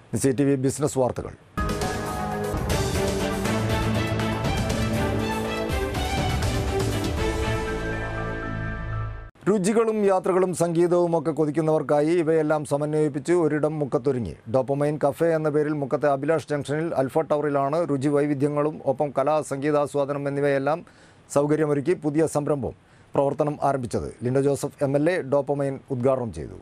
C T V business വാർത്തകൾ രുചികളും യാത്രകളും സംഗീതവും ഒക്കെ കൊതിക്കുന്നവർക്കായി ഇവയെല്ലാം സമന്വയിപ്പിച്ച് ഒരിടം മുക്കത്തൊരുങ്ങി ഡോപ്പമൈൻ കഫേ എന്ന പേരിൽ മുക്കത്തെ അഭിലാഷ് ജംഗ്ഷനിൽ അൽഫ ടവറിലാണ് രുചി വൈവിധ്യങ്ങളും ഒപ്പം കലാ സംഗീതാസ്വാദനം എന്നിവയെല്ലാം സൗകര്യമൊരുക്കി പുതിയ സംരംഭം പ്രവർത്തനം ആരംഭിച്ചത് Linto Joseph M L A Dopamine ഉദ്ഘാടനം ചെയ്തു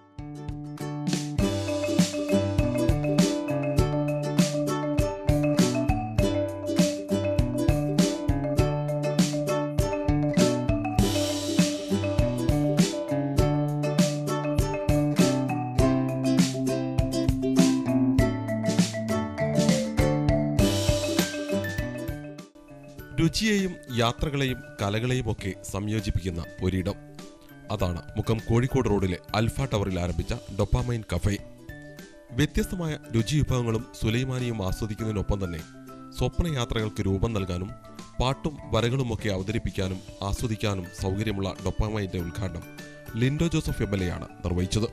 രുചിയെയും യാത്രകളെയും കലകളെയും ഒക്കെ സംയോജിപ്പിക്കുന്ന ഒരിടം അതാണ് മുഖം കോഴിക്കോട് റോഡിലെ അൽഫ ടവറിൽ ആരംഭിച്ച ഡൊപ്പാമൈൻ കഫേ വ്യത്യസ്തമായ രുചി വിഭവങ്ങളും സുലൈമാനിയും ആസ്വദിക്കുന്നതിനൊപ്പം തന്നെ സ്വപ്നയാത്രകൾക്ക് രൂപം നൽകാനും പാട്ടും വരകളുമൊക്കെ അവതരിപ്പിക്കാനും ആസ്വദിക്കാനും സൗകര്യമുള്ള ഡൊപ്പാമൈൻ്റെ ഉദ്ഘാടനം ലിൻഡോ ജോസഫ് എം എൽ എയാണ് നിർവഹിച്ചത്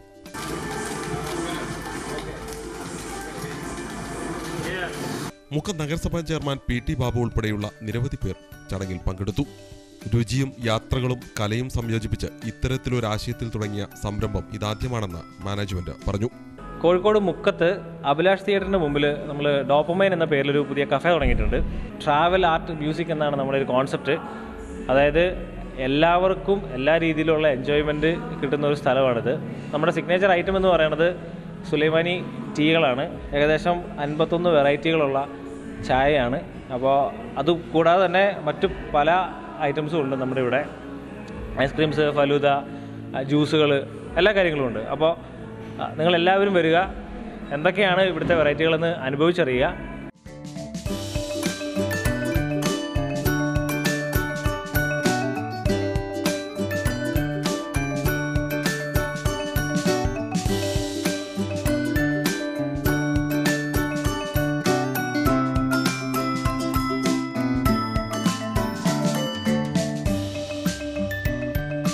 മുക്കം നഗരസഭാ ചെയർമാൻ പി ടി ബാബു ഉൾപ്പെടെയുള്ള നിരവധി പേർ ചടങ്ങിൽ പങ്കെടുത്തു രുചിയും യാത്രകളും കലയും സംയോജിപ്പിച്ച് ഇത്തരത്തിലൊരു ആശയത്തിൽ തുടങ്ങിയ സംരംഭം ഇതാദ്യമാണെന്ന് മാനേജ്മെന്റ് പറഞ്ഞു കോഴിക്കോട് മുക്കത്ത് അഭിലാഷ് തിയേറ്ററിന് മുമ്പിൽ നമ്മൾ ഡോപ്പമൈൻ എന്ന പേരിലൊരു പുതിയ കഫേ തുടങ്ങിയിട്ടുണ്ട് ട്രാവൽ ആർട്ട് മ്യൂസിക് എന്നാണ് നമ്മുടെ ഒരു കോൺസെപ്റ്റ് അതായത് എല്ലാവർക്കും എല്ലാ രീതിയിലുള്ള എൻജോയ്മെൻറ്റ് കിട്ടുന്ന ഒരു സ്ഥലമാണിത് നമ്മുടെ സിഗ്നേച്ചർ ഐറ്റം എന്ന് പറയുന്നത് സുലൈമാനി ടീകളാണ് ഏകദേശം അൻപത്തൊന്ന് വെറൈറ്റികളുള്ള ചായയാണ് അപ്പോൾ അത് കൂടാതെ തന്നെ മറ്റു പല ഐറ്റംസും ഉണ്ട് നമ്മുടെ ഇവിടെ ഐസ്ക്രീംസ് ഫലൂദ ജ്യൂസുകൾ എല്ലാ കാര്യങ്ങളും ഉണ്ട് അപ്പോൾ നിങ്ങൾ എല്ലാവരും വരിക എന്തൊക്കെയാണ് ഇവിടുത്തെ വെറൈറ്റികളെന്ന് അനുഭവിച്ചറിയുക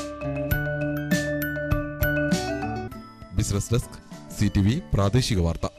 business desk C T V പ്രാദേശിക വാർത്ത